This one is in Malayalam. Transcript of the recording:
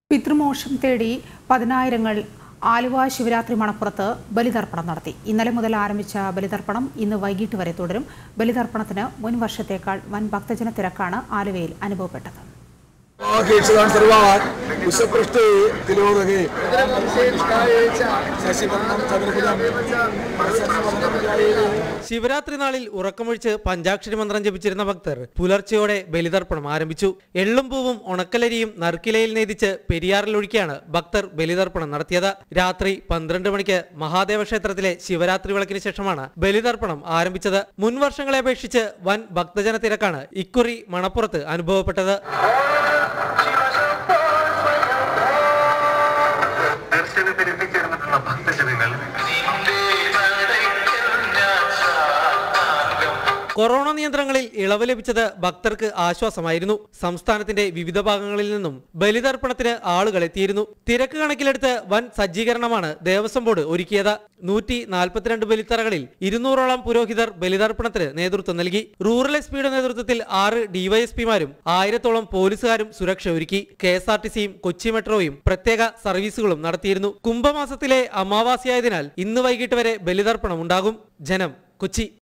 പിതൃമോക്ഷം തേടി പതിനായിരങ്ങൾ ആലുവ ശിവരാത്രി മണപ്പുറത്ത് ബലിതർപ്പണം നടത്തി ഇന്നലെ മുതൽ ആരംഭിച്ച ബലിതർപ്പണം ഇന്ന് വൈകിട്ട് വരെ തുടരും ബലിതർപ്പണത്തിന് മുൻ വർഷത്തേക്കാൾ വൻ ഭക്തജന തിരക്കാണ് ആലുവയിൽ അനുഭവപ്പെട്ടത് ീക്ഷതാൻ സർവാൻ കുശപൃഷ്ഠേ തിലോദകേ ശശിവർണം ചതുർഭുജം പ്രസന്നവദനമജായേ ശിവരാത്രി നാളിൽ ഉറക്കമൊഴിച്ച് പഞ്ചാക്ഷരി മന്ത്രം ജപിച്ചിരുന്ന ഭക്തർ പുലർച്ചെയോടെ ബലിതർപ്പണം ആരംഭിച്ചു എള്ളും പൂവും ഉണക്കലരിയും നറുക്കിലയിൽ നെയ്തിച്ച് പെരിയാറിലൊഴുക്കിയാണ് ഭക്തർ ബലിതർപ്പണം നടത്തിയത് രാത്രി പന്ത്രണ്ട് മണിക്ക് മഹാദേവ ക്ഷേത്രത്തിലെ ശിവരാത്രി വിളക്കിന് ശേഷമാണ് ബലിതർപ്പണം ആരംഭിച്ചത് മുൻ വർഷങ്ങളെ അപേക്ഷിച്ച് വൻ ഭക്തജന തിരക്കാണ് ഇക്കുറി മണപ്പുറത്ത് അനുഭവപ്പെട്ടത് ദർശനത്തിന് എത്തിച്ചേർന്നിട്ടുള്ള ഭക്തജനങ്ങൾ കൊറോണ നിയന്ത്രണങ്ങളിൽ ഇളവ് ലഭിച്ചത് ഭക്തർക്ക് ആശ്വാസമായിരുന്നു സംസ്ഥാനത്തിന്റെ വിവിധ ഭാഗങ്ങളിൽ നിന്നും ബലിതർപ്പണത്തിന് ആളുകൾ എത്തിയിരുന്നു തിരക്ക് കണക്കിലെടുത്ത് വൻ സജ്ജീകരണമാണ് ദേവസ്വം ബോർഡ് ഒരുക്കിയത് നൂറ്റി നാൽപ്പത്തിരണ്ട് ബലിത്തറകളിൽ ഇരുന്നൂറോളം പുരോഹിതർ ബലിതർപ്പണത്തിന് നേതൃത്വം നൽകി റൂറൽ എസ് പിയുടെ നേതൃത്വത്തിൽ ആറ് ഡിവൈഎസ്പിമാരും ആയിരത്തോളം പോലീസുകാരും സുരക്ഷ ഒരുക്കി കെ എസ് ആർ ടി സിയും കൊച്ചി മെട്രോയും പ്രത്യേക സർവീസുകളും നടത്തിയിരുന്നു കുംഭമാസത്തിലെ അമാവാസിയായതിനാൽ ഇന്ന് വൈകിട്ട് വരെ ബലിതർപ്പണം ഉണ്ടാകും ജനം കൊച്ചി